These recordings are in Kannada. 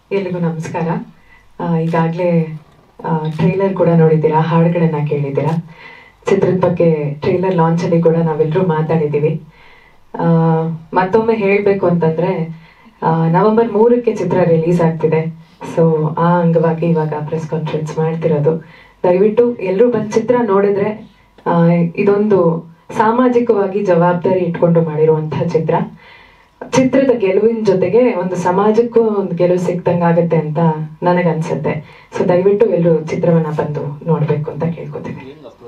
ಎಲ್ರಿಗೂ ನಮಸ್ಕಾರ ಈಗಾಗಲೇ ಟ್ರೈಲರ್ ಕೂಡ ನೋಡಿದ್ದೀರಾ ಹಾಡುಗಳನ್ನ ಕೇಳಿದ್ದೀರಾ ಚಿತ್ರದ ಬಗ್ಗೆ ಟ್ರೈಲರ್ ಲಾಂಚಲ್ಲಿ ಕೂಡ ನಾವೆಲ್ಲರೂ ಮಾತಾಡಿದ್ದೀವಿ ಆ, ಮತ್ತೊಮ್ಮೆ ಹೇಳಬೇಕು ಅಂತಂದ್ರೆ ಆ, ನವೆಂಬರ್ ಮೂರಕ್ಕೆ ಚಿತ್ರ ರಿಲೀಸ್ ಆಗ್ತಿದೆ ಸೊ ಆ ಅಂಗವಾಗಿ ಇವಾಗ ಪ್ರೆಸ್ ಕಾನ್ಫರೆನ್ಸ್ ಮಾಡ್ತಿರೋದು ದಯವಿಟ್ಟು ಎಲ್ಲರೂ ಬಂದು ಚಿತ್ರ ನೋಡಿದ್ರೆ ಆ, ಇದೊಂದು ಸಾಮಾಜಿಕವಾಗಿ ಜವಾಬ್ದಾರಿ ಇಟ್ಕೊಂಡು ಮಾಡಿರುವಂತಹ ಚಿತ್ರ ಚಿತ್ರದ ಗೆಲುವಿನ ಜೊತೆಗೆ ಒಂದು ಸಮಾಜಕ್ಕೂ ಒಂದು ಗೆಲುವು ಸಿಕ್ದಂಗ ಆಗತ್ತೆ ಅಂತ ನನಗನ್ಸುತ್ತೆ ಸೊ ದಯವಿಟ್ಟು ಎಲ್ಲರೂ ಚಿತ್ರವನ್ನ ಬಂದು ನೋಡ್ಬೇಕು ಅಂತ ಕೇಳ್ಕೊತೀನಿ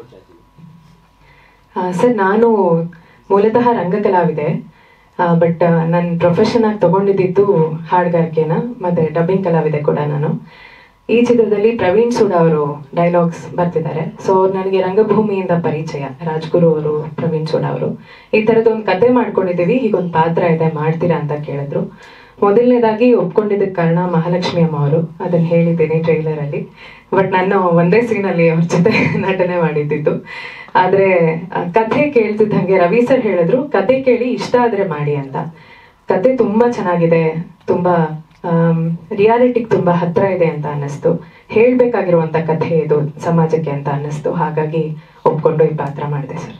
ಸರ್ ನಾನು ಮೂಲತಃ ರಂಗಕಲಾವಿದೆ ಬಟ್ ನನ್ನ ಪ್ರೊಫೆಷನ್ ಆಗಿ ತಗೊಂಡಿದ್ದು ಹಾಡುಗಾರಿಕೆನ ಮತ್ತೆ ಡಬ್ಬಿಂಗ್ ಕಲಾವಿದೆ ಕೂಡ ನಾನು ಈ ಚಿತ್ರದಲ್ಲಿ ಪ್ರವೀಣ್ ಸೂಡ್ ಅವರು ಡೈಲಾಗ್ಸ್ ಬರ್ತಿದ್ದಾರೆ ಸೊ ನನಗೆ ರಂಗಭೂಮಿಯಿಂದ ಪರಿಚಯ ರಾಜ್ಗುರು ಅವರು ಪ್ರವೀಣ್ ಸೂಡ್ ಅವರು ಈ ತರದ ಒಂದು ಕತೆ ಮಾಡ್ಕೊಂಡಿದ್ದೀವಿ ಹೀಗೊಂದು ಪಾತ್ರ ಇದೆ ಮಾಡ್ತೀರಾ ಅಂತ ಕೇಳಿದ್ರು ಮೊದಲನೇದಾಗಿ ಒಪ್ಕೊಂಡಿದ್ದಕ್ಕೆ ಕಾರಣ ಮಹಾಲಕ್ಷ್ಮಿ ಅಮ್ಮ ಅವರು ಅದನ್ನ ಹೇಳಿದ್ದೀನಿ ಟ್ರೈಲರ್ ಅಲ್ಲಿ ಬಟ್ ನಾನು ಒಂದೇ ಸೀನ್ ಅಲ್ಲಿ ಅವ್ರ ಜೊತೆ ನಟನೆ ಮಾಡಿದ್ದಿದ್ದು ಆದ್ರೆ ಆ, ಕಥೆ ಕೇಳ್ತಿದ್ದಂಗೆ ರವಿ ಸರ್ ಹೇಳಿದ್ರು ಕತೆ ಕೇಳಿ ಇಷ್ಟ ಆದ್ರೆ ಮಾಡಿ ಅಂತ ಕತೆ ತುಂಬಾ ಚೆನ್ನಾಗಿದೆ ತುಂಬಾ ರಿಯಾಲಿಟಿಗೆ ತುಂಬಾ ಹತ್ರ ಇದೆ ಅಂತ ಅನ್ನಿಸ್ತು ಹೇಳ್ಬೇಕಾಗಿರುವಂತ ಕಥೆ ಇದು ಸಮಾಜಕ್ಕೆ ಅಂತ ಅನ್ನಿಸ್ತು ಹಾಗಾಗಿ ಒಪ್ಕೊಂಡು ಈ ಪಾತ್ರ ಮಾಡಿದೆ ಸರ್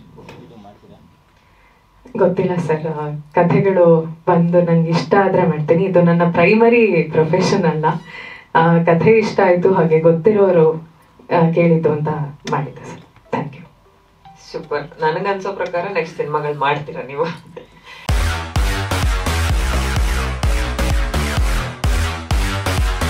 ಗೊತ್ತಿಲ್ಲ ಸರ್ ಕಥೆಗಳು ಬಂದು ನಂಗೆ ಇಷ್ಟ ಆದ್ರೆ ಮಾಡ್ತೀನಿ ಇದು ನನ್ನ ಪ್ರೈಮರಿ ಪ್ರೊಫೆಷನ್ ಅಲ್ಲ ಆ, ಕಥೆ ಇಷ್ಟ ಆಯ್ತು ಹಾಗೆ ಗೊತ್ತಿರೋರು ಆ, ಕೇಳಿದ್ದು ಅಂತ ಮಾಡಿದ್ದೆ ಸರ್ ಥ್ಯಾಂಕ್ ಯು ಸೂಪರ್ ನನಗನ್ಸೋ ಪ್ರಕಾರ ನೆಕ್ಸ್ಟ್ ಸಿನಿಮಾಗಳು ಮಾಡ್ತೀರಾ ನೀವು